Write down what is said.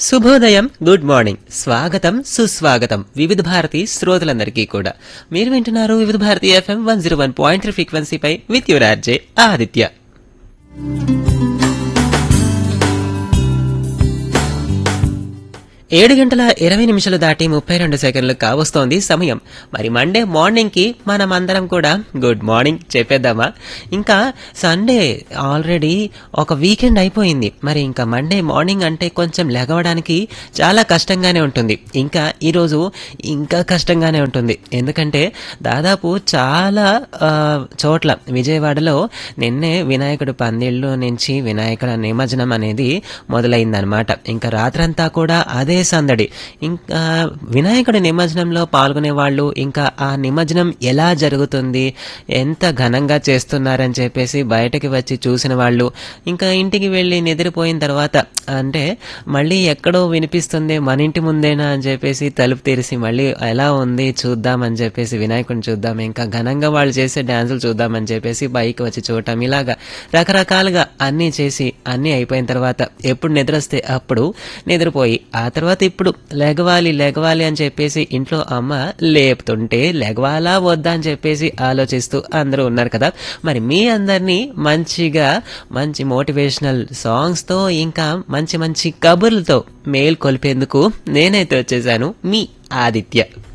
శుభోదయం good morning స్వాగతం సుస్వాగతం వివిధ భారతి శ్రోతలందరికీ కూడా మీరు వింటున్నారు Vividh Bharati FM one zero one point three ఫ్రీక్వెన్సీపై విత్ యువర్ ఆర్జే ఆదిత్య ఏడు గంటల ఇరవై నిమిషాలు దాటి ముప్పై రెండు సెకండ్లు కావస్తోంది సమయం మరి మండే మార్నింగ్ కి మనం అందరం కూడా గుడ్ మార్నింగ్ చెప్పేద్దామా ఇంకా సండే ఆల్రెడీ ఒక వీకెండ్ అయిపోయింది మరి ఇంకా మండే మార్నింగ్ అంటే కొంచెం లెగవడానికి చాలా కష్టంగానే ఉంటుంది ఇంకా ఈరోజు ఇంకా కష్టంగానే ఉంటుంది ఎందుకంటే దాదాపు చాలా ఆ, చోట్ల విజయవాడలో నిన్నే వినాయకుడు పందిళ్ళు నుంచి వినాయకుడు నిమజ్జనం అనేది మొదలైందనమాట ఇంకా రాత్రంతా కూడా అదే సందడి ఇంకా వినాయకుడి నిమజ్జనంలో పాల్గొనే వాళ్ళు ఇంకా ఆ నిమజ్జనం ఎలా జరుగుతుంది ఎంత ఘనంగా చేస్తున్నారని చెప్పేసి బయటకి వచ్చి చూసిన వాళ్ళు ఇంకా ఇంటికి వెళ్ళి నిద్రపోయిన తర్వాత అంటే మళ్ళీ ఎక్కడో వినిపిస్తుంది మన ఇంటి ముందేనా అని చెప్పేసి తలుపు తెరిచి మళ్ళీ ఎలా ఉంది చూద్దామని చెప్పేసి వినాయకుడిని చూద్దాం ఇంకా ఘనంగా వాళ్ళు చేసే డాన్సులు చూద్దామని చెప్పేసి బైక్ వచ్చి చూడటం ఇలాగా రకరకాలుగా అన్నీ చేసి అన్నీ అయిపోయిన తర్వాత ఎప్పుడు నిద్ర వస్తే అప్పుడు నిద్రపోయి ఆ తర్వాత ఇప్పుడు లెగవాలి లెగవాలి అని చెప్పేసి ఇంట్లో అమ్మ లేపుతుంటే లెగవాలా వద్దా అని చెప్పేసి ఆలోచిస్తూ అందరూ ఉన్నారు కదా మరి మీ అందరినీ మంచిగా మంచి మోటివేషనల్ సాంగ్స్తో ఇంకా మంచి మంచి కబుర్లతో మేల్ కొలిపేందుకు నేనైతే వచ్చేసాను మీ ఆదిత్య